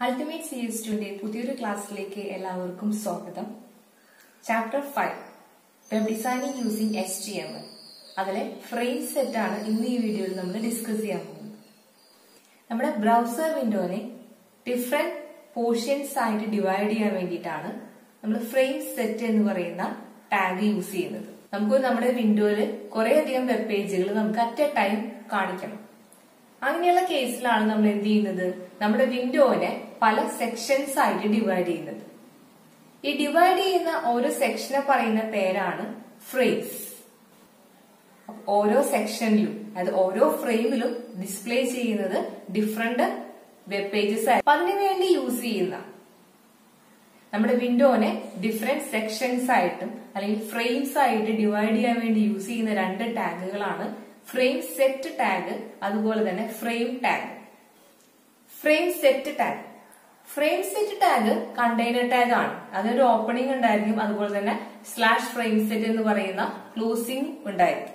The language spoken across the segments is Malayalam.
അൾട്ടിമേറ്റ് സി എസ് ടുവിന്റെ പുതിയൊരു ക്ലാസ്സിലേക്ക് എല്ലാവർക്കും സ്വാഗതം chapter five web designing using H T M L അതിലെ ഫ്രെയിം സെറ്റ് ആണ് ഇന്ന് ഈ വീഡിയോയിൽ നമ്മൾ ഡിസ്കസ് ചെയ്യാൻ പോകുന്നത് നമ്മുടെ ബ്രൗസർ വിൻഡോനെ ഡിഫറെന്റ് പോർഷൻസ് ആയിട്ട് ഡിവൈഡ് ചെയ്യാൻ വേണ്ടിയിട്ടാണ് നമ്മൾ ഫ്രെയിം സെറ്റ് എന്ന് പറയുന്ന ടാഗ് യൂസ് ചെയ്യുന്നത് നമുക്ക് നമ്മുടെ വിൻഡോയിൽ കുറെ അധികം വെബ് പേജുകൾ നമുക്ക് അറ്റ് എ ടൈം കാണിക്കണം അങ്ങനെയുള്ള കേസിലാണ് നമ്മൾ എന്ത് ചെയ്യുന്നത് നമ്മുടെ വിൻഡോനെ പല സെക്ഷൻസ് ആയിട്ട് ഡിവൈഡ് ചെയ്യുന്നത് ഈ ഡിവൈഡ് ചെയ്യുന്ന ഓരോ സെക്ഷനെ പറയുന്ന പേരാണ് ഫ്രെയിംസ് ഓരോ സെക്ഷനിലും അതായത് ഓരോ ഫ്രെയിമിലും ഡിസ്പ്ലേ ചെയ്യുന്നത് ഡിഫറെന്റ് വെബ് പേജസ് ആയി അപ്പൊ അതിനു വേണ്ടി യൂസ് ചെയ്യുന്ന നമ്മുടെ വിൻഡോനെ ഡിഫറെന്റ് സെക്ഷൻസ് ആയിട്ടും അല്ലെങ്കിൽ ഫ്രെയിംസ് ആയിട്ട് ഡിവൈഡ് ചെയ്യാൻ വേണ്ടി യൂസ് ചെയ്യുന്ന രണ്ട് ടാഗുകളാണ് ഫ്രെയിം സെറ്റ് ടാഗ് അതുപോലെ തന്നെ frame tag frame set tag frame set tag container tag ആണ് അതൊരു ഓപ്പണിംഗ് ഉണ്ടായിരിക്കും അതുപോലെ തന്നെ സ്ലാഷ് ഫ്രെയിം സെറ്റ് എന്ന് പറയുന്ന ക്ലോസിംഗ് ഉണ്ടായിരിക്കും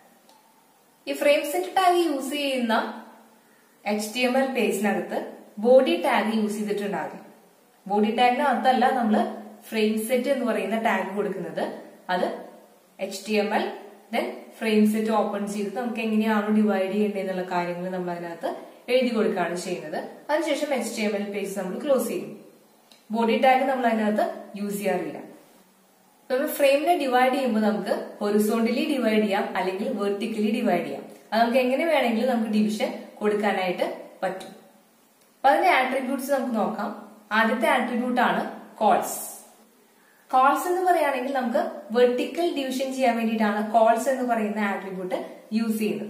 ഈ ഫ്രെയിം സെറ്റ് ടാഗ് യൂസ് ചെയ്യുന്ന എച്ച് ടി എം എൽ പേജിനകത്ത് ബോഡി ടാഗ് യൂസ് ചെയ്തിട്ടുണ്ടാകും ബോഡി ടാഗിനകത്തല്ല നമ്മൾ ഫ്രെയിം സെറ്റ് എന്ന് പറയുന്ന ടാഗ് കൊടുക്കുന്നത് അത് H T M L then frame set open ചെയ്ത് നമുക്ക് എങ്ങനെയാണോ ഡിവൈഡ് ചെയ്യേണ്ടത് എന്നുള്ള കാര്യങ്ങൾ നമ്മൾ അതിനകത്ത് എഴുതി കൊടുക്കുകയാണ് ചെയ്യുന്നത് അതിനുശേഷം H T M L page നമ്മൾ ക്ലോസ് ചെയ്യും ബോഡി ടാഗ് നമ്മൾ അതിനകത്ത് യൂസ് ചെയ്യാറില്ല നമ്മൾ ഫ്രെയിമിനെ ഡിവൈഡ് ചെയ്യുമ്പോൾ നമുക്ക് ഹൊറിസോണ്ടലി ഡിവൈഡ് ചെയ്യാം അല്ലെങ്കിൽ വെർട്ടിക്കലി ഡിവൈഡ് ചെയ്യാം അത് നമുക്ക് എങ്ങനെ വേണമെങ്കിലും നമുക്ക് ഡിവിഷൻ കൊടുക്കാനായിട്ട് പറ്റും അപ്പൊ അതിന്റെ ആട്രിബ്യൂട്ട്സ് നമുക്ക് നോക്കാം ആദ്യത്തെ ആട്രിബ്യൂട്ട് ആണ് കോൾസ് കോൾസ് എന്ന് പറയുകയാണെങ്കിൽ നമുക്ക് വെർട്ടിക്കൽ ഡിവിഷൻ ചെയ്യാൻ വേണ്ടിയിട്ടാണ് കോൾസ് എന്ന് പറയുന്ന ആട്രിബ്യൂട്ട് യൂസ് ചെയ്യുന്നത്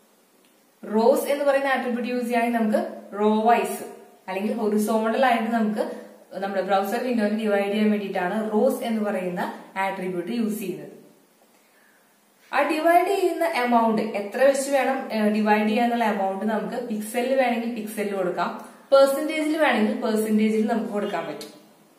റോസ് എന്ന് പറയുന്ന ആട്രിബ്യൂട്ട് യൂസ് ചെയ്യുകയാണെങ്കിൽ നമുക്ക് റോ വൈസ് അല്ലെങ്കിൽ ഹൊറിസോണ്ടൽ ആയിട്ട് നമുക്ക് നമ്മുടെ ബ്രൗസർ വിൻഡോനെ ഡിവൈഡ് ചെയ്യാൻ വേണ്ടിയിട്ടാണ് റോസ് എന്ന് പറയുന്ന ആട്രിബ്യൂട്ട് യൂസ് ചെയ്യുന്നത് ആ ഡിവൈഡ് ചെയ്യുന്ന എമൗണ്ട് എത്ര വെച്ച് വേണം ഡിവൈഡ് ചെയ്യാന്നുള്ള എമൗണ്ട് നമുക്ക് പിക്സലിൽ വേണമെങ്കിൽ പിക്സലിൽ കൊടുക്കാം പെർസെന്റേജിൽ വേണമെങ്കിൽ പെർസെന്റേജിൽ നമുക്ക് കൊടുക്കാൻ പറ്റും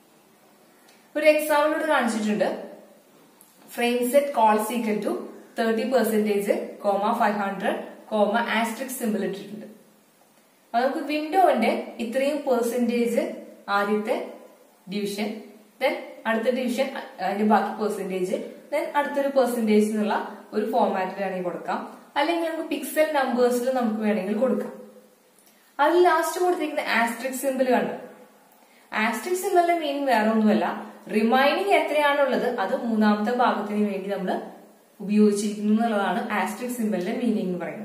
ഒരു എക്സാമ്പിൾ ഇവിടെ കാണിച്ചിട്ടുണ്ട് frame set cols equal to thirty percentage comma five hundred comma asterisk symbol ഇട്ടിട്ടുണ്ട് അപ്പൊ നമുക്ക് വിൻഡോന്റെ ഇത്രയും പെർസെന്റേജ് ആദ്യത്തെ ഡിവിഷൻ ദെൻ അടുത്ത ഡിവിഷൻ അതിന്റെ ബാക്കി പെർസെന്റേജ് ദെൻ അടുത്തൊരു പെർസെന്റേജ് എന്നുള്ള ഒരു ഫോർമാറ്റിൽ വേണമെങ്കിൽ കൊടുക്കാം അല്ലെങ്കിൽ നമുക്ക് പിക്സൽ നമ്പേഴ്സിൽ നമുക്ക് വേണമെങ്കിൽ കൊടുക്കാം അതിൽ ലാസ്റ്റ് കൊടുത്തിരിക്കുന്ന ആസ്ട്രിക് സിമ്പിൾ കണ്ടു ആസ്ട്രിക് സിമ്പിളിന്റെ മീനിങ് വേറെ ഒന്നുമല്ല റിമൈനിങ് എത്രയാണുള്ളത് അത് മൂന്നാമത്തെ ഭാഗത്തിന് വേണ്ടി നമ്മൾ ഉപയോഗിച്ചിരിക്കുന്നു എന്നുള്ളതാണ് ആസ്ട്രിക് സിമ്പിളിന്റെ മീനിങ് എന്ന് പറയുന്നത്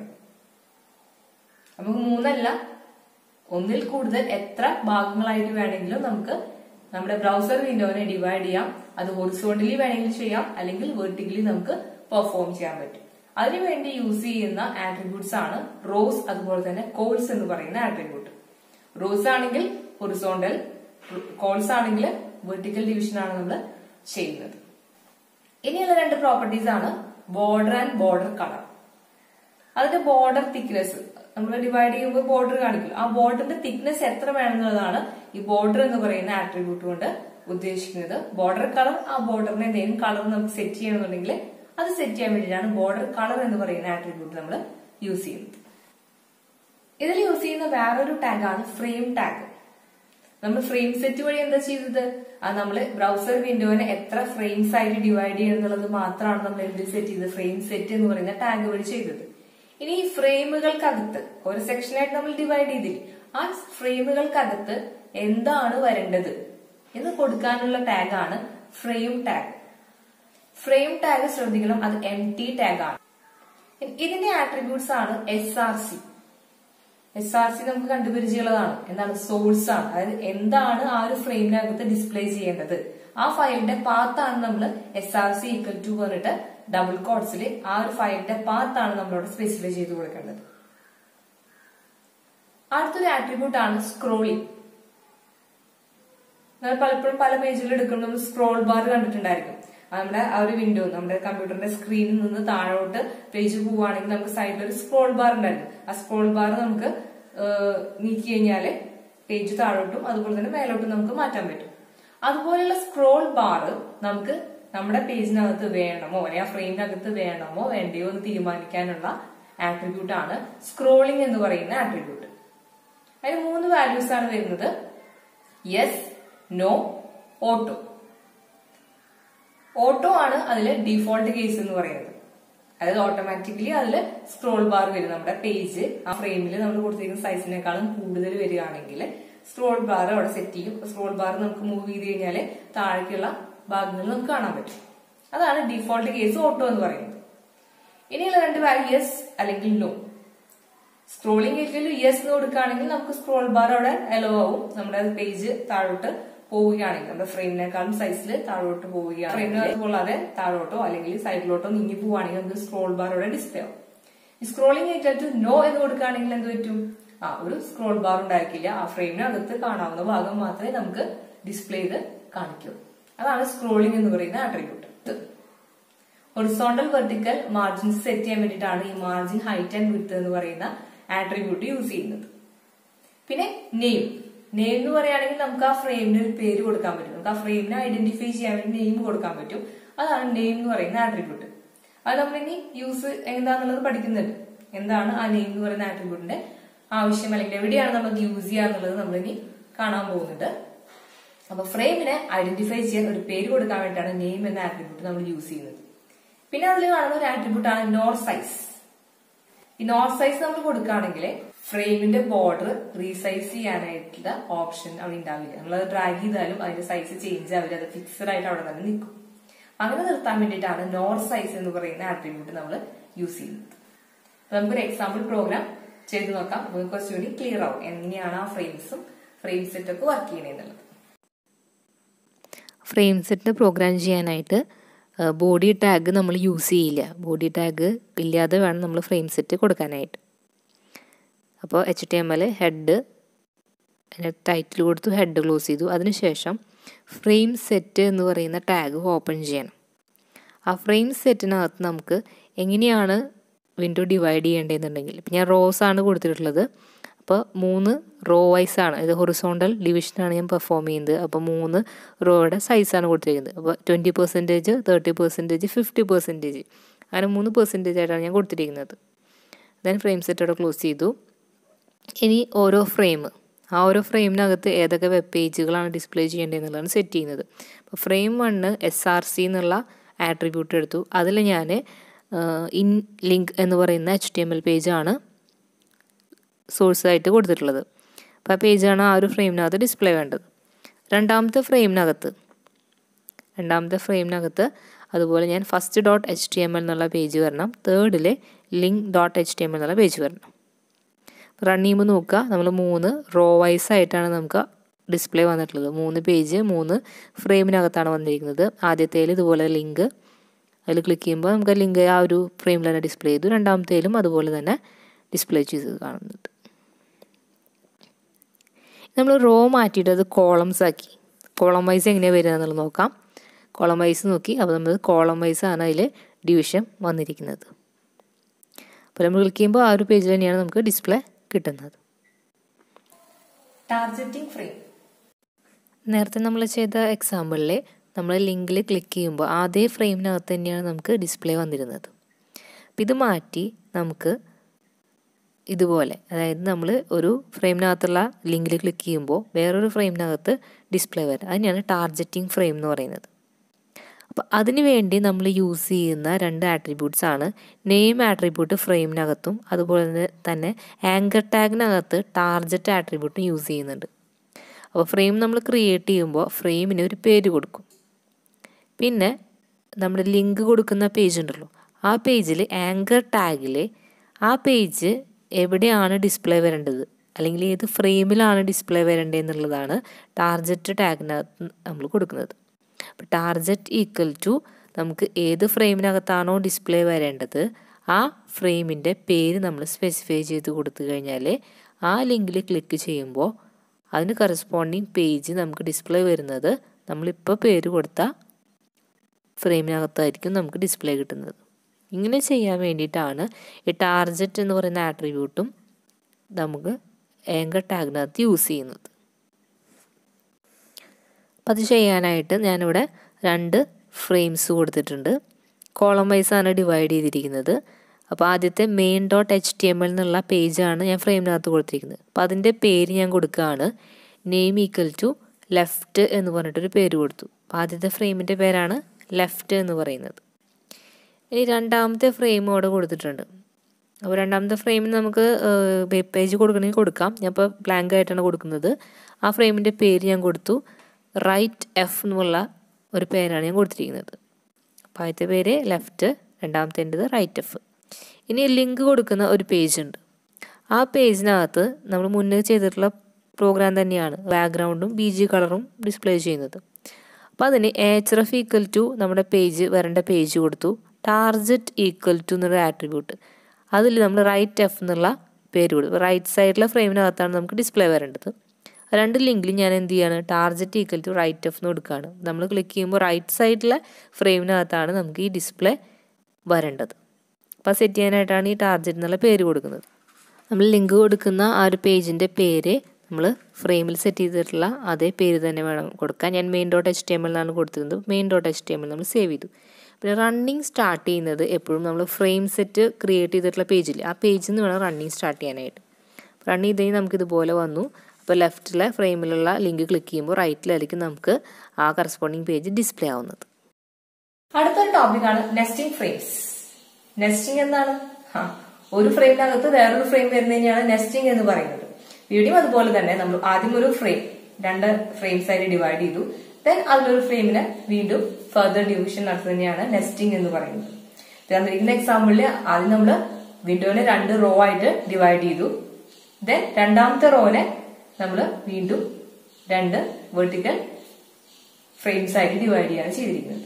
നമുക്ക് മൂന്നല്ല ഒന്നിൽ കൂടുതൽ എത്ര ഭാഗങ്ങളായിട്ട് വേണമെങ്കിലും നമുക്ക് നമ്മുടെ ബ്രൗസർ വിൻഡോനെ ഡിവൈഡ് ചെയ്യാം അത് ഹൊറിസോണ്ടലി വേണമെങ്കിൽ ചെയ്യാം അല്ലെങ്കിൽ വെർട്ടിക്കലി നമുക്ക് പെർഫോം ചെയ്യാൻ പറ്റും അതിനുവേണ്ടി യൂസ് ചെയ്യുന്ന ആട്രിബ്യൂട്ട്സ് ആണ് റോസ് അതുപോലെ തന്നെ കോൾസ് എന്ന് പറയുന്ന ആട്രിബ്യൂട്ട് റോസ് ആണെങ്കിൽ ഹൊറിസോണ്ടൽ കോൾസ് ആണെങ്കിൽ വെർട്ടിക്കൽ ഡിവിഷൻ ആണ് നമ്മൾ ചെയ്യുന്നത് ഇനിയുള്ള രണ്ട് പ്രോപ്പർട്ടീസ് ആണ് ബോർഡർ ആൻഡ് ബോർഡർ കളർ അതിന്റെ ബോർഡർ തിക്നെസ് നമ്മൾ ഡിവൈഡ് ചെയ്യുമ്പോൾ ബോർഡർ കാണിക്കില്ല ആ ബോർഡറിന്റെ തിക്നെസ് എത്ര വേണമെന്നുള്ളതാണ് ഈ ബോർഡർ എന്ന് പറയുന്ന ആട്രിബ്യൂട്ട് കൊണ്ട് ഉദ്ദേശിക്കുന്നത് ബോർഡർ കളർ ആ ബോർഡറിനെ എന്തെങ്കിലും കളർ നമുക്ക് സെറ്റ് ചെയ്യണമെന്നുണ്ടെങ്കിൽ അത് സെറ്റ് ചെയ്യാൻ വേണ്ടിയിട്ടാണ് ബോർഡർ കളർ എന്ന് പറയുന്ന ആട്രിബ്യൂട്ട് നമ്മൾ യൂസ് ചെയ്യുന്നത് ഇതിൽ യൂസ് ചെയ്യുന്ന വേറൊരു ടാഗാണ് ഫ്രെയിം ടാഗ് നമ്മൾ ഫ്രെയിം സെറ്റ് വഴി എന്താ ചെയ്തത് അത് നമ്മൾ ബ്രൗസർ വിൻഡോനെ എത്ര ഫ്രെയിംസ് ആയിട്ട് ഡിവൈഡ് ചെയ്യുന്നുള്ളത് മാത്രമാണ് നമ്മൾ എന്തിൽ സെറ്റ് ചെയ്തത് ഫ്രെയിം സെറ്റ് എന്ന് പറയുന്ന ടാഗ് വഴി ചെയ്തത് ഇനി ഈ ഫ്രെയിമുകൾക്കകത്ത് ഒരു സെക്ഷനായിട്ട് നമ്മൾ ഡിവൈഡ് ചെയ്തില്ലേ ആ ഫ്രെയിമുകൾക്കകത്ത് എന്താണ് വരേണ്ടത് എന്ന് കൊടുക്കാനുള്ള ടാഗാണ് ഫ്രെയിം ടാഗ് ഫ്രെയിം ടാഗ് ശ്രദ്ധിക്കണം അത് എം ടി ടാഗ് ആണ് ഇതിന്റെ ആട്രിബ്യൂട്ട്സ് ആണ് S R C S R C നമുക്ക് കണ്ടുപരിചയമുള്ളതാണ് എന്താണ് സോഴ്സ് ആണ് അതായത് എന്താണ് ആ ഒരു ഫ്രെയിമിനകത്ത് ഡിസ്പ്ലേ ചെയ്യേണ്ടത് ആ ഫയലിന്റെ പാത്താണ് നമ്മൾ S R C equal to പറഞ്ഞിട്ട് ഡബിൾ കോഡ്സിൽ ആ ഒരു ഫയലിന്റെ പാത്താണ് നമ്മളോട് സ്പെസിഫൈ ചെയ്ത് കൊടുക്കേണ്ടത് അടുത്തൊരു ആട്രിബ്യൂട്ട് ആണ് സ്ക്രോളിംഗ് നമ്മൾ പലപ്പോഴും പല പേജുകൾ എടുക്കുമ്പോൾ നമ്മൾ സ്ക്രോൾ ബാർ കണ്ടിട്ടുണ്ടായിരിക്കും നമ്മുടെ ആ ഒരു വിൻഡോ നമ്മുടെ കമ്പ്യൂട്ടറിന്റെ സ്ക്രീനിൽ നിന്ന് താഴോട്ട് പേജ് പോവുകയാണെങ്കിൽ നമുക്ക് സൈഡിൽ ഒരു സ്ക്രോൾ ബാർ ഉണ്ടായിരുന്നു ആ സ്ക്രോൾ ബാർ നമുക്ക് നീക്കി കഴിഞ്ഞാല് പേജ് താഴോട്ടും അതുപോലെ തന്നെ മേലോട്ടും നമുക്ക് മാറ്റാൻ പറ്റും അതുപോലെയുള്ള സ്ക്രോൾ ബാർ നമുക്ക് നമ്മുടെ പേജിനകത്ത് വേണമോ അല്ലെങ്കിൽ ആ ഫ്രെയിമിനകത്ത് വേണമോ വേണ്ടയോ എന്ന് തീരുമാനിക്കാനുള്ള ആട്രിബ്യൂട്ട് ആണ് സ്ക്രോളിംഗ് എന്ന് പറയുന്ന ആട്രിബ്യൂട്ട് അതിന് മൂന്ന് വാല്യൂസ് ആണ് വരുന്നത് യെസ് നോ ഓട്ടോ ഓട്ടോ ആണ് അതിൽ ഡിഫോൾട്ട് കേസ് എന്ന് പറയുന്നത് അതായത് ഓട്ടോമാറ്റിക്കലി അതിൽ സ്ക്രോൾ ബാർ വരും നമ്മുടെ പേജ് ആ ഫ്രെയിമിൽ നമ്മൾ കൊടുത്തിരിക്കുന്ന സൈസിനേക്കാളും കൂടുതൽ വരികയാണെങ്കിൽ സ്ക്രോൾ ബാർ അവിടെ സെറ്റ് ചെയ്യും സ്ക്രോൾ ബാർ നമുക്ക് മൂവ് ചെയ്ത് കഴിഞ്ഞാൽ താഴേക്കുള്ള ഭാഗങ്ങൾ നമുക്ക് കാണാൻ പറ്റും അതാണ് ഡിഫോൾട്ട് കേസ് ഓട്ടോ എന്ന് പറയുന്നത് ഇനിയുള്ള രണ്ട് വാല്യൂ യെസ് അല്ലെങ്കിൽ നോ സ്ക്രോളിംഗ് ഏരിയയിൽ യെസ് എന്ന് കൊടുക്കുകയാണെങ്കിൽ നമുക്ക് സ്ക്രോൾ ബാർ അവിടെ അലോ ആവും നമ്മുടെ പേജ് താഴോട്ട് പോവുകയാണെങ്കിൽ നമ്മുടെ ഫ്രെയിമിനേക്കാളും സൈസിൽ താഴോട്ട് പോവുകയാണ് ഫ്രെയിമിനകത്ത് കൊള്ളാതെ താഴോട്ടോ അല്ലെങ്കിൽ സൈഡിലോട്ടോ നീങ്ങി പോവുകയാണെങ്കിൽ നമുക്ക് സ്ക്രോൾ ബാർ അവിടെ ഡിസ്പ്ലേ ആവും ഈ സ്ക്രോളിംഗ് ഏരിയൽ ടു നോ എന്ന് കൊടുക്കുകയാണെങ്കിൽ എന്ത് പറ്റും ആ ഒരു സ്ക്രോൾ ബാർ ഉണ്ടാക്കില്ല ആ ഫ്രെയിമിനകത്ത് കാണാവുന്ന ഭാഗം മാത്രമേ നമുക്ക് ഡിസ്പ്ലേ ചെയ്ത് കാണിക്കൂ അതാണ് സ്ക്രോളിംഗ് എന്ന് പറയുന്ന attribute horizontal vertical margins set ചെയ്യാൻ വേണ്ടിയിട്ടാണ് ഈ മാർജിൻ ഹൈറ്റ് ആൻഡ് വിത്ത് എന്ന് പറയുന്ന ആട്രിബ്യൂട്ട് യൂസ് ചെയ്യുന്നത് പിന്നെ നെയിം നെയിം എന്ന് പറയുകയാണെങ്കിൽ നമുക്ക് ആ ഫ്രെയിമിന് ഒരു പേര് കൊടുക്കാൻ പറ്റും നമുക്ക് ആ ഫ്രെയിമിനെ ഐഡന്റിഫൈ ചെയ്യാൻ വേണ്ടി നെയിം കൊടുക്കാൻ പറ്റും അതാണ് നെയിം എന്ന് പറയുന്ന ആട്രിബ്യൂട്ട് അത് നമ്മൾ ഇനി യൂസ് എന്താന്നുള്ളത് പഠിക്കുന്നുണ്ട് എന്താണ് ആ നെയിം എന്ന് പറയുന്ന ആട്രിബ്യൂട്ടിന്റെ ആവശ്യം അല്ലെങ്കിൽ എവിടെയാണ് നമുക്ക് യൂസ് ചെയ്യുക എന്നുള്ളത് നമ്മൾ ഇനി കാണാൻ പോകുന്നുണ്ട് അപ്പൊ ഫ്രെയിമിനെ ഐഡന്റിഫൈ ചെയ്യാൻ ഒരു പേര് കൊടുക്കാൻ വേണ്ടിയിട്ടാണ് നെയിം എന്ന ആട്രിബ്യൂട്ട് നമ്മൾ യൂസ് ചെയ്യുന്നത് പിന്നെ അതിൽ കാണുന്ന ഒരു ആട്രിബ്യൂട്ട് ആണ് നോർ സൈസ് ഈ നോർ സൈസ് നമ്മൾ കൊടുക്കുകയാണെങ്കിൽ ഫ്രെയിമിന്റെ ബോർഡർ റീസൈസ് ചെയ്യാനായിട്ടുള്ള ഓപ്ഷൻ അവിടെ ഉണ്ടാവില്ല നമ്മൾ അത് ഡ്രാഗ് ചെയ്താലും അതിന്റെ സൈസ് ചേഞ്ച് ആവില്ല അത് ഫിക്സഡ് ആയിട്ട് അവിടെ തന്നെ നിൽക്കും അങ്ങനെ നിർത്താൻ വേണ്ടിയിട്ടാണ് നോർ സൈസ് എന്ന് പറയുന്ന ആട്രിബ്യൂട്ട് നമ്മൾ യൂസ് ചെയ്യുന്നത് അപ്പൊ നമുക്കൊരു എക്സാമ്പിൾ പ്രോഗ്രാം ചെയ്തു നോക്കാം അപ്പൊ കുറച്ചുകൂടി ക്ലിയർ ആവും എങ്ങനെയാണ് ആ ഫ്രെയിംസും ഫ്രെയിം സെറ്റ് ഒക്കെ വർക്ക് ചെയ്യണമെന്നുള്ളത് ഫ്രെയിം സെറ്റ് പ്രോഗ്രാം ചെയ്യാനായിട്ട് ബോഡി ടാഗ് നമ്മൾ യൂസ് ചെയ്യില്ല ബോഡി ടാഗ് ഇല്ലാതെ വേണം നമ്മൾ ഫ്രെയിം സെറ്റ് കൊടുക്കാനായിട്ട് അപ്പോൾ H T M L head title കൊടുത്തു ഹെഡ് ക്ലോസ് ചെയ്തു അതിനുശേഷം ഫ്രെയിം സെറ്റ് എന്ന് പറയുന്ന ടാഗ് ഓപ്പൺ ചെയ്യണം ആ ഫ്രെയിം സെറ്റിനകത്ത് നമുക്ക് എങ്ങനെയാണ് വിൻഡോ ഡിവൈഡ് ചെയ്യേണ്ടതെന്നുണ്ടെങ്കിൽ ഇപ്പം ഞാൻ റോസ് ആണ് കൊടുത്തിട്ടുള്ളത് അപ്പോൾ മൂന്ന് റോ വൈസ് ആണ് ഇത് ഹൊറിസോണ്ടൽ ഡിവിഷനാണ് ഞാൻ പെർഫോം ചെയ്യുന്നത് അപ്പോൾ മൂന്ന് റോയുടെ സൈസാണ് കൊടുത്തിരിക്കുന്നത് അപ്പോൾ twenty percentage thirty percentage fifty percentage അങ്ങനെ മൂന്ന് പെർസെൻറ്റേജ് ആയിട്ടാണ് ഞാൻ കൊടുത്തിരിക്കുന്നത് ദെൻ ഫ്രെയിം സെറ്റോടെ ക്ലോസ് ചെയ്തു ഇനി ഓരോ ഫ്രെയിം ആ ഓരോ ഫ്രെയിമിനകത്ത് ഏതൊക്കെ വെബ് പേജുകളാണ് ഡിസ്പ്ലേ ചെയ്യേണ്ടതെന്നുള്ളതാണ് സെറ്റ് ചെയ്യുന്നത് അപ്പോൾ frame one S R C എന്നുള്ള ആട്രിബ്യൂട്ട് എടുത്തു അതിൽ ഞാൻ ഇൻ ലിങ്ക് എന്ന് പറയുന്ന എച്ച് ടി എം എൽ പേജാണ് സോഴ്സായിട്ട് കൊടുത്തിട്ടുള്ളത് അപ്പോൾ ആ പേജാണ് ആ ഒരു ഫ്രെയിമിനകത്ത് ഡിസ്പ്ലേ വേണ്ടത് രണ്ടാമത്തെ ഫ്രെയിമിനകത്ത് രണ്ടാമത്തെ ഫ്രെയിമിനകത്ത് അതുപോലെ ഞാൻ first dot H T M L എന്നുള്ള പേജ് വരണം തേർഡിൽ link dot H T M L എന്നുള്ള പേജ് വരണം റൺ ചെയ്യുമ്പോൾ നോക്കുക നമ്മൾ മൂന്ന് റോ വൈസ് ആയിട്ടാണ് നമുക്ക് ഡിസ്പ്ലേ വന്നിട്ടുള്ളത് മൂന്ന് പേജ് മൂന്ന് ഫ്രെയിമിനകത്താണ് വന്നിരിക്കുന്നത് ആദ്യത്തേൽ ഇതുപോലെ ലിങ്ക് അതിൽ ക്ലിക്ക് ചെയ്യുമ്പോൾ നമുക്ക് ലിങ്ക് ആ ഒരു ഫ്രെയിമിൽ തന്നെ ഡിസ്പ്ലേ ചെയ്തു രണ്ടാമത്തേലും അതുപോലെ തന്നെ ഡിസ്പ്ലേ ചെയ്ത് കാണുന്നുണ്ട് നമ്മൾ റോ മാറ്റിയിട്ട് അത് കോളംസ് ആക്കി കോളം വൈസ് എങ്ങനെയാണ് വരിക എന്നുള്ളത് നോക്കാം കോളം വൈസ് നോക്കി അപ്പോൾ നമ്മൾ കോളം വൈസ് ആണ് അതിൽ ഡിവിഷൻ വന്നിരിക്കുന്നത് അപ്പോൾ നമ്മൾ ക്ലിക്ക് ചെയ്യുമ്പോൾ ആ ഒരു പേജിൽ തന്നെയാണ് നമുക്ക് ഡിസ്പ്ലേ കിട്ടുന്നത് ടാർഗറ്റിംഗ് ഫ്രെയിം നേരത്തെ നമ്മൾ ചെയ്ത എക്സാമ്പിളിൽ നമ്മൾ ലിങ്കിൽ ക്ലിക്ക് ചെയ്യുമ്പോൾ അതേ ഫ്രെയിമിനകത്ത് തന്നെയാണ് നമുക്ക് ഡിസ്പ്ലേ വന്നിരുന്നത് അപ്പം ഇത് മാറ്റി നമുക്ക് ഇതുപോലെ അതായത് നമ്മൾ ഒരു ഫ്രെയിമിനകത്തുള്ള ലിങ്കിൽ ക്ലിക്ക് ചെയ്യുമ്പോൾ വേറൊരു ഫ്രെയിമിനകത്ത് ഡിസ്പ്ലേ വരും അതിനെയാണ് ടാർഗറ്റിംഗ് ഫ്രെയിം എന്ന് പറയുന്നത് അപ്പോൾ അതിനു വേണ്ടി നമ്മൾ യൂസ് ചെയ്യുന്ന രണ്ട് ആട്രിബ്യൂട്ട്സ് ആണ് നെയിം ആട്രിബ്യൂട്ട് ഫ്രെയിമിനകത്തും അതുപോലെ തന്നെ ആങ്കർ ടാഗിനകത്ത് ടാർജറ്റ് ആട്രിബ്യൂട്ടും യൂസ് ചെയ്യുന്നുണ്ട് അപ്പോൾ ഫ്രെയിം നമ്മൾ ക്രിയേറ്റ് ചെയ്യുമ്പോൾ ഫ്രെയിമിന് ഒരു പേര് കൊടുക്കും പിന്നെ നമ്മുടെ ലിങ്ക് കൊടുക്കുന്ന പേജ് ഉണ്ടല്ലോ ആ പേജിൽ ആങ്കർ ടാഗിൽ ആ പേജ് എവിടെയാണ് ഡിസ്പ്ലേ വരേണ്ടത് അല്ലെങ്കിൽ ഏത് ഫ്രെയിമിലാണ് ഡിസ്പ്ലേ വരേണ്ടത് എന്നുള്ളതാണ് ടാർജറ്റ് ടാഗിനകത്ത് നമ്മൾ കൊടുക്കുന്നത് അപ്പോൾ ടാർജറ്റ് ഈക്വൽ ടു നമുക്ക് ഏത് ഫ്രെയിമിനകത്താണോ ഡിസ്പ്ലേ വരേണ്ടത് ആ ഫ്രെയിമിൻ്റെ പേര് നമ്മൾ സ്പെസിഫൈ ചെയ്ത് കൊടുത്തു കഴിഞ്ഞാൽ ആ ലിങ്കിൽ ക്ലിക്ക് ചെയ്യുമ്പോൾ അതിന് കറസ്പോണ്ടിങ് പേജ് നമുക്ക് ഡിസ്പ്ലേ വരുന്നത് നമ്മളിപ്പോൾ പേര് കൊടുത്ത ഫ്രെയിമിനകത്തായിരിക്കും നമുക്ക് ഡിസ്പ്ലേ കിട്ടുന്നത് ഇങ്ങനെ ചെയ്യാൻ വേണ്ടിയിട്ടാണ് ഈ ടാർജറ്റ് എന്ന് പറയുന്ന ആട്രിബ്യൂട്ടും നമുക്ക് ഏങ്കർ ടാഗിനകത്ത് യൂസ് ചെയ്യുന്നത് അപ്പം അത് ചെയ്യാനായിട്ട് ഞാനിവിടെ രണ്ട് ഫ്രെയിംസ് കൊടുത്തിട്ടുണ്ട് കോളം വൈസാണ് ഡിവൈഡ് ചെയ്തിരിക്കുന്നത് അപ്പോൾ ആദ്യത്തെ main dot H T M L എന്നുള്ള പേജാണ് ഞാൻ ഫ്രെയിമിനകത്ത് കൊടുത്തിരിക്കുന്നത് അപ്പോൾ അതിൻ്റെ പേര് ഞാൻ കൊടുക്കുകയാണ് നെയിം ഈക്വൽ ടു ലെഫ്റ്റ് എന്ന് പറഞ്ഞിട്ടൊരു പേര് കൊടുത്തു അപ്പോൾ ആദ്യത്തെ ഫ്രെയിമിൻ്റെ പേരാണ് ലെഫ്റ്റ് എന്ന് പറയുന്നത് ഇനി രണ്ടാമത്തെ ഫ്രെയിം അവിടെ കൊടുത്തിട്ടുണ്ട് അപ്പോൾ രണ്ടാമത്തെ ഫ്രെയിമിന് നമുക്ക് വെബ് പേജ് കൊടുക്കണമെങ്കിൽ കൊടുക്കാം ഞാൻ ഇപ്പോൾ ബ്ലാങ്ക് ആയിട്ടാണ് കൊടുക്കുന്നത് ആ ഫ്രെയിമിൻ്റെ പേര് ഞാൻ കൊടുത്തു റൈറ്റ് എഫ് എന്നുള്ള ഒരു പേരാണ് ഞാൻ കൊടുത്തിരിക്കുന്നത് അപ്പോൾ ആദ്യത്തെ പേര് ലെഫ്റ്റ് രണ്ടാമത്തേൻ്റെത് റൈറ്റ് എഫ് ഇനി ലിങ്ക് കൊടുക്കുന്ന ഒരു പേജ് ഉണ്ട് ആ പേജിനകത്ത് നമ്മൾ മുന്നേ ചെയ്തിട്ടുള്ള പ്രോഗ്രാം തന്നെയാണ് ബാക്ക്ഗ്രൗണ്ടും ബി ജി കളറും ഡിസ്പ്ലേ ചെയ്യുന്നത് അപ്പോൾ അതിന് എച്ച് എഫ് ഈക്വൽ ടു നമ്മുടെ പേജ് വരേണ്ട പേജ് കൊടുത്തു ടാർജറ്റ് ഈക്വൽ ടു എന്നൊരു ആട്രിബ്യൂട്ട് അതിൽ നമ്മൾ റൈറ്റ് എഫ് എന്നുള്ള പേര് കൊടുത്തു റൈറ്റ് സൈഡിലെ ഫ്രെയിമിനകത്താണ് നമുക്ക് ഡിസ്പ്ലേ വരേണ്ടത് രണ്ട് ലിങ്കിൽ ഞാൻ എന്ത് ചെയ്യാണ് target equal to right F എന്ന് കൊടുക്കുകയാണ് നമ്മൾ ക്ലിക്ക് ചെയ്യുമ്പോൾ റൈറ്റ് സൈഡിലെ ഫ്രെയിമിനകത്താണ് നമുക്ക് ഈ ഡിസ്പ്ലേ വരേണ്ടത് അപ്പോൾ സെറ്റ് ചെയ്യാനായിട്ടാണ് ഈ ടാർജറ്റ് എന്നുള്ള പേര് കൊടുക്കുന്നത് നമ്മൾ ലിങ്ക് കൊടുക്കുന്ന ആ ഒരു പേജിൻ്റെ പേര് നമ്മൾ ഫ്രെയിമിൽ സെറ്റ് ചെയ്തിട്ടുള്ള അതേ പേര് തന്നെ വേണം കൊടുക്കാൻ ഞാൻ main dot H T M എല്ലാണ് കൊടുത്തിരുന്നത് main dot H T M L നമ്മൾ സേവ് ചെയ്തു പിന്നെ റണ്ണിങ് സ്റ്റാർട്ട് ചെയ്യുന്നത് എപ്പോഴും നമ്മൾ ഫ്രെയിം സെറ്റ് ക്രിയേറ്റ് ചെയ്തിട്ടുള്ള പേജിൽ ആ പേജിൽ നിന്ന് വേണം റണ്ണിങ് സ്റ്റാർട്ട് ചെയ്യാനായിട്ട് റൺ ചെയ്ത് കഴിഞ്ഞാൽ നമുക്കിതുപോലെ വന്നു അപ്പോൾ ലെഫ്റ്റിലെ ഫ്രെയിമിലുള്ള ലിങ്ക് ക്ലിക്ക് ചെയ്യുമ്പോൾ റൈറ്റിലായിരിക്കും നമുക്ക് ആ കറസ്പോണ്ടിങ് പേജ് ഡിസ്പ്ലേ ആവുന്നത് അടുത്തൊരു ടോപ്പിക്കാണ് നെസ്റ്റിംഗ് ഫ്രെയിംസ് നെസ്റ്റിംഗ് എന്താണ് ആ ഒരു ഫ്രെയിമിനകത്ത് വേറൊരു ഫ്രെയിം വരുന്നതിനെയാണ് നെസ്റ്റിംഗ് എന്ന് പറയുന്നത് വീഡിയോ അതുപോലെ തന്നെ നമ്മൾ ആദ്യം ഒരു ഫ്രെയിം രണ്ട് ഫ്രെയിംസ് ആയിട്ട് ഡിവൈഡ് ചെയ്തു ദെൻ അതിലൊരു ഫ്രെയിമിന് വീണ്ടും ഫർദർ ഡിവിഷൻ നടത്തുന്നതിനെയാണ് നെസ്റ്റിംഗ് എന്ന് പറയുന്നത് തന്നിരിക്കുന്ന എക്സാമ്പിളിൽ ആദ്യം നമ്മൾ വിൻഡോനെ രണ്ട് റോ ആയിട്ട് ഡിവൈഡ് ചെയ്തു ദെൻ രണ്ടാമത്തെ റോനെ നമ്മൾ വീണ്ടും രണ്ട് വെർട്ടിക്കൽ ഫ്രെയിംസ് ആയിട്ട് ഡിവൈഡ് ചെയ്യാണ് ചെയ്തിരിക്കുന്നത്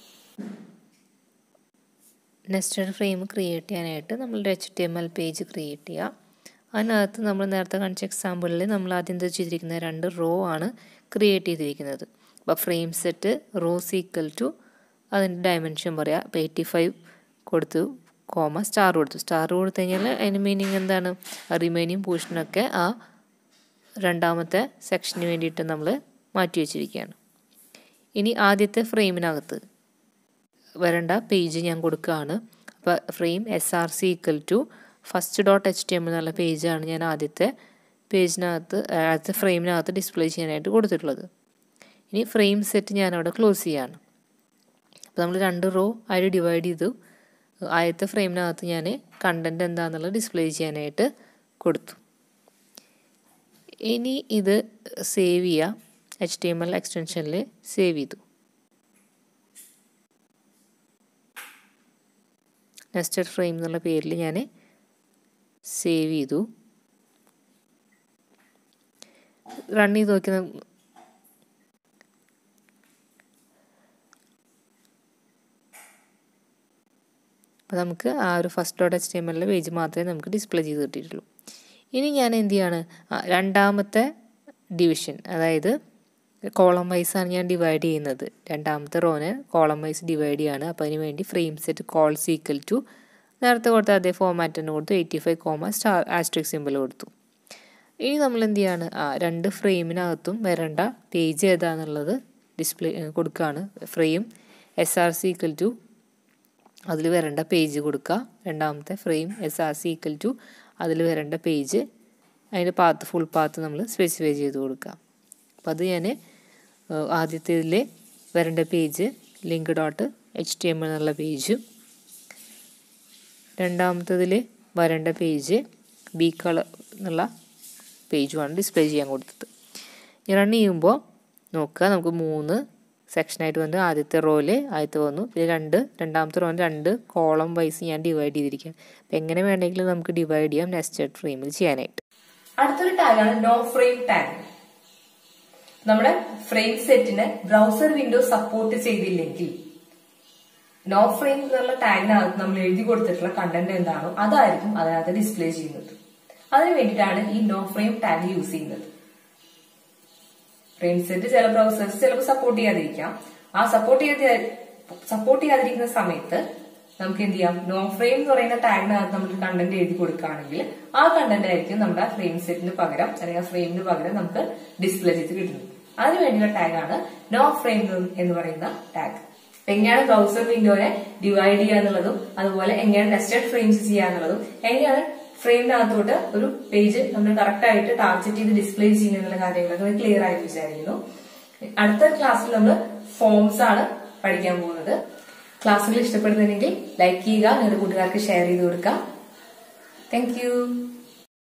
നെസ്റ്റഡ് ഫ്രെയിം ക്രിയേറ്റ് ചെയ്യാനായിട്ട് നമ്മളുടെ H T M L page create ചെയ്യുക അതിനകത്ത് നമ്മൾ നേരത്തെ കാണിച്ച എക്സാമ്പിളിൽ നമ്മൾ ആദ്യം എന്താ ചെയ്തിരിക്കുന്ന രണ്ട് റോ ആണ് ക്രിയേറ്റ് ചെയ്തിരിക്കുന്നത് അപ്പോൾ frame set rows equal to അതിൻ്റെ ഡയമെൻഷൻ പറയാം അപ്പോൾ എയ്റ്റി ഫൈവ് കൊടുത്തു കോമ സ്റ്റാർ കൊടുത്തു സ്റ്റാർ കൊടുത്തു കഴിഞ്ഞാൽ അതിന് മീനിങ് എന്താണ് റിമൈനിങ് പോർഷനൊക്കെ ആ രണ്ടാമത്തെ സെക്ഷന് വേണ്ടിയിട്ട് നമ്മൾ മാറ്റി വെച്ചിരിക്കുകയാണ് ഇനി ആദ്യത്തെ ഫ്രെയിമിനകത്ത് വരേണ്ട പേജ് ഞാൻ കൊടുക്കുകയാണ് അപ്പോൾ frame S R C equal to first dot H T M എന്നുള്ള പേജാണ് ഞാൻ ആദ്യത്തെ പേജിനകത്ത് ആദ്യത്തെ ഫ്രെയിമിനകത്ത് ഡിസ്പ്ലേ ചെയ്യാനായിട്ട് കൊടുത്തിട്ടുള്ളത് ഇനി ഫ്രെയിം സെറ്റ് ഞാൻ അവിടെ ക്ലോസ് ചെയ്യാണ് അപ്പോൾ നമ്മൾ രണ്ട് റോ ആയിട്ട് ഡിവൈഡ് ചെയ്തു ആദ്യത്തെ ഫ്രെയിമിനകത്ത് ഞാൻ കണ്ടൻറ്റ് എന്താണെന്നുള്ളത് ഡിസ്പ്ലേ ചെയ്യാനായിട്ട് കൊടുത്തു ഇനി ഇത് സേവ് ചെയ്യാം എച്ച് ടി എം എൽ എക്സ്റ്റൻഷനിൽ സേവ് ചെയ്തു നെസ്റ്റഡ് ഫ്രെയിം എന്നുള്ള പേരിൽ ഞാൻ സേവ് ചെയ്തു റൺ ചെയ്ത് നോക്കി അപ്പോൾ നമുക്ക് ആ ഒരു first dot H T M എല്ലിലെ പേജ് മാത്രമേ നമുക്ക് ഡിസ്പ്ലേ ചെയ്ത് കിട്ടിയിട്ടുള്ളൂ ഇനി ഞാൻ എന്ത് ചെയ്യാണ് രണ്ടാമത്തെ ഡിവിഷൻ അതായത് കോളം വൈസാണ് ഞാൻ ഡിവൈഡ് ചെയ്യുന്നത് രണ്ടാമത്തെ റോന് കോളം വൈസ് ഡിവൈഡ് ചെയ്യാണ് അപ്പോൾ അതിന് വേണ്ടി frame set cols equal to നേരത്തെ കൊടുത്ത അതേ ഫോമാറ്റ് തന്നെ കൊടുത്തു eighty five comma star asterisk symbol കൊടുത്തു ഇനി നമ്മൾ എന്ത് ചെയ്യാണ് ആ രണ്ട് ഫ്രെയിമിനകത്തും വരേണ്ട പേജ് ഏതാണെന്നുള്ളത് ഡിസ്പ്ലേ കൊടുക്കുകയാണ് frame S R C equal to അതിൽ വരേണ്ട പേജ് കൊടുക്കുക രണ്ടാമത്തെ frame S R C equal to അതിൽ വരേണ്ട പേജ് അതിൻ്റെ പാത്ത് ഫുൾ പാത്ത് നമ്മൾ സ്പെസിഫൈ ചെയ്ത് കൊടുക്കുക അപ്പോൾ അത് ഞാൻ ആദ്യത്തേതിൽ വരേണ്ട page link dot H T M എന്നുള്ള പേജും രണ്ടാമത്തതിൽ വരേണ്ട പേജ് ബി കളർ എന്നുള്ള പേജുമാണ് ഡിസ്പ്ലേ ചെയ്യാൻ കൊടുത്തത് റൺ ചെയ്യുമ്പോൾ നോക്കുക നമുക്ക് മൂന്ന് സെക്ഷനായിട്ട് വന്നു ആദ്യത്തെ റോയിൽ ആദ്യത്തെ വന്നു പിന്നെ രണ്ട് രണ്ടാമത്തെ റോയിൽ രണ്ട് കോളം വൈസ് ഞാൻ ഡിവൈഡ് ചെയ്തിരിക്കാം അപ്പം എങ്ങനെ വേണമെങ്കിലും നമുക്ക് ഡിവൈഡ് ചെയ്യാം നെസ്റ്റഡ് ഫ്രെയിമിൽ ചെയ്യാനായിട്ട് അടുത്തൊരു ടാഗാണ് നോ ഫ്രെയിം ടാഗ് നമ്മുടെ ഫ്രെയിം സെറ്റിന് ബ്രൗസർ വിൻഡോ സപ്പോർട്ട് ചെയ്തില്ലെങ്കിൽ നോ ഫ്രെയിം എന്നുള്ള ടാഗിനകത്ത് നമ്മൾ എഴുതി കൊടുത്തിട്ടുള്ള കണ്ടന്റ് എന്താണോ അതായിരിക്കും അതിനകത്ത് ഡിസ്പ്ലേ ചെയ്യുന്നത് അതിന് വേണ്ടിയിട്ടാണ് ഈ നോ ഫ്രെയിം ടാഗ് യൂസ് ചെയ്യുന്നത് ഫ്രെയിം സെറ്റ് ചില ബ്രൗസേഴ്സ് ചിലപ്പോൾ സപ്പോർട്ട് ചെയ്യാതിരിക്കാം ആ സപ്പോർട്ട് ചെയ്ത് സപ്പോർട്ട് ചെയ്യാതിരിക്കുന്ന സമയത്ത് നമുക്ക് എന്ത് ചെയ്യാം നോ ഫ്രെയിം എന്ന് പറയുന്ന ടാഗിനകത്ത് നമ്മൾ കണ്ടന്റ് എഴുതി കൊടുക്കുകയാണെങ്കിൽ ആ കണ്ടന്റ് ആയിരിക്കും നമ്മുടെ ഫ്രെയിം സെറ്റിന് പകരം അല്ലെങ്കിൽ ആ ഫ്രെയിമിന് പകരം നമുക്ക് ഡിസ്പ്ലേ ചെയ്ത് കിട്ടുന്നത് അതിന് വേണ്ടിയുള്ള ടാഗാണ് നോ ഫ്രെയിം എന്ന് പറയുന്ന ടാഗ് എങ്ങനെയാണ് ബ്രൗസർ വിൻഡോനെ ഡിവൈഡ് ചെയ്യുക എന്നുള്ളതും അതുപോലെ എങ്ങനെയാണ് നെസ്റ്റഡ് ഫ്രെയിംസ് ചെയ്യുക എന്നുള്ളതും എങ്ങനെയാണ് ഫ്രെയിമിനകത്തോട്ട് ഒരു പേജ് നമ്മൾ കറക്റ്റ് ആയിട്ട് ടാർഗറ്റ് ചെയ്ത് ഡിസ്പ്ലേ ചെയ്യുക എന്നുള്ള കാര്യങ്ങളൊക്കെ ക്ലിയർ ആയിട്ട് വിചാരിക്കുന്നു അടുത്ത ക്ലാസ്സിൽ നമ്മൾ ഫോംസ് ആണ് പഠിക്കാൻ പോകുന്നത് ക്ലാസ്സുകൾ ഇഷ്ടപ്പെടുന്നുണ്ടെങ്കിൽ ലൈക്ക് ചെയ്യുക നിങ്ങളുടെ കൂട്ടുകാർക്ക് ഷെയർ ചെയ്ത് കൊടുക്കുക താങ്ക്